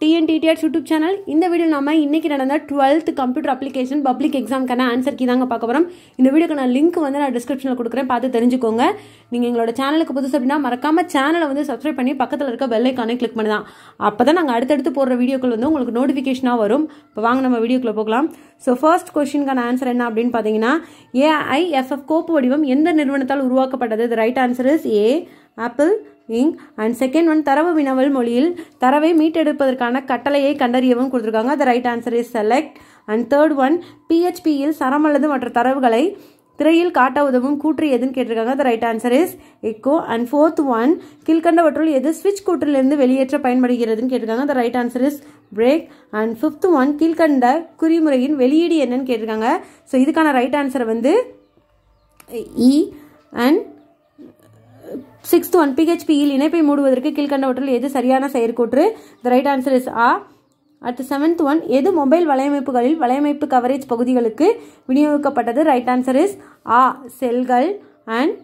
டிஎன்டிடிஆர் YouTube channel இந்த video நாம இன்னைக்கு நடந்த டுவெல்த் கம்ப்யூட்டர் அப்ளிகேஷன் பப்ளிக் எக்ஸாம்க்கான ஆன்சர் கீ தாங்க பார்க்க போகிறோம் இந்த வீடியோக்கான லிங்க் வந்து நான் டிஸ்கிரிப்ஷனில் கொடுக்குறேன் பார்த்து தெரிஞ்சுக்கோங்க நீங்கள் எங்களோட சேனலுக்கு புதுசு அப்படின்னா மறக்காம சேனலை வந்து சப்ஸ்கிரைப் பண்ணி பக்கத்தில் இருக்க பெல் ஐக்கானை கிளிக் பண்ணி தான் அப்போ தான் நாங்கள் அடுத்தடுத்து போடுற வீடியோக்கள் வந்து உங்களுக்கு நோட்டிஃபிகேஷனாக வரும் இப்போ வாங்க நம்ம வீடியோக்குள்ளே போகலாம் ஸோ ஃபர்ஸ்ட் கொஸ்டினுக்கான ஆன்சர் என்ன அப்படின்னு பார்த்தீங்கன்னா ஏஐஎஃப்எஃப் கோப்பு வடிவம் எந்த நிறுவனத்தால் உருவாக்கப்பட்டது the right answer is A Apple Inc and second one தரவு வினவல் மொழியில் தரவை மீட்டெடுப்பதற்கான கட்டளையை கண்டறியவும் கொடுத்துருக்காங்க the right answer is select and third one பிஹெச்பியில் சரம் அல்லது மற்ற தரவுகளை திரையில் காட்ட உதவும் கூற்று எதுன்னு கேட்டிருக்காங்க the right answer is echo and fourth one கீழ்கண்டவற்றுள் எது ஸ்விட்ச் கூற்றிலிருந்து வெளியேற்ற பயன்படுகிறதுன்னு கேட்டிருக்காங்க the right answer is break and fifth one கீழ்கண்ட குறிமுறையின் வெளியீடு என்னன்னு கேட்டிருக்காங்க ஸோ இதுக்கான ரைட் ஆன்சர் வந்து இ அண்ட் சிக்ஸ்த் ஒன் பிஹெச்பியில் இணைப்பை மூடுவதற்கு கீழ்கண்டவற்றில் எது சரியான செயற்கூற்று த ரைட் ஆன்சர் இஸ் ஆ அடுத்து செவன்த் ஒன் எது மொபைல் வலையமைப்புகளில் வலையமைப்பு கவரேஜ் பகுதிகளுக்கு விநியோகிக்கப்பட்டது ரைட் ஆன்சர் இஸ் ஆ செல்கள் and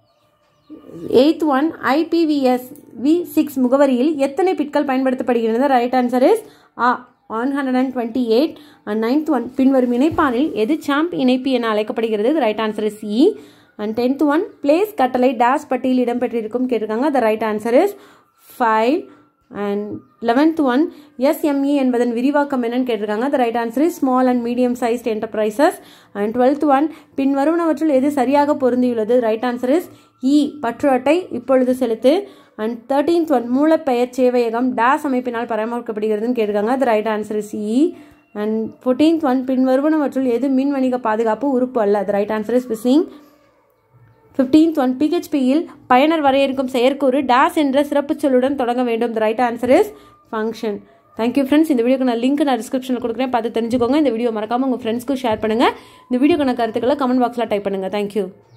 eighth one IPVS V six முகவரியில் எத்தனை பிட்கள் பயன்படுத்தப்படுகிறது ரைட் ஆன்சர் இஸ் ஆ one hundred and twenty eight and ninth one பின்வரும் இணைப்பானில் எது சாம்ப் இணைப்பு என அழைக்கப்படுகிறது ரைட் ஆன்சர் இஸ் இ அண்ட் டென்த் ஒன் பிளேஸ் கட்டளை டேஷ் பட்டியல் இடம்பெற்றிருக்கும் கேட்டிருக்காங்க the right answer is five and eleventh one SME என்பதன் விரிவாக்கம் என்னன்னு கேட்டிருக்காங்க the right answer is small and medium sized enterprises and twelfth one பின் வருவனவற்றில் எது சரியாக பொருந்தியுள்ளது ரைட் ஆன்சர் இஸ் இ பற்று அட்டை இப்பொழுது செலுத்து அண்ட் தேர்ட்டீன்த் ஒன் மூலப்பெயர் சேவையகம் டேஸ் அமைப்பினால் பராமரிக்கப்படுகிறதுன்னு கேட்டிருக்காங்க த ரைட் ஆன்சர் இஸ் இ அண்ட் ஃபோர்டீன்த் ஒன் பின் வருவனவற்றுள் எது மின் வணிக பாதுகாப்பு உறுப்பு அல்ல the right answer is phishing fifteenth one பிஹெச்பியில் பயனர் வரையறுக்கும் செயற்கூறு டேஸ் என்ற சிறப்பு சொல்லுடன் தொடங்க வேண்டும் the right answer is function thank you friends இந்த வீடியோக்கு நான் லிங்க் நான் டிஸ்கிரிப்ஷனில் கொடுக்குறேன் பார்த்து தெரிஞ்சுக்கோங்க இந்த வீடியோ மறக்காமல் உங்கள் ஃப்ரெண்ட்ஸ்க்கு ஷேர் பண்ணுங்கள் இந்த வீடியோக்கான கருத்துக்களை கமெண்ட் பாக்ஸில் டைப் பண்ணுங்கள் தேங்க்யூ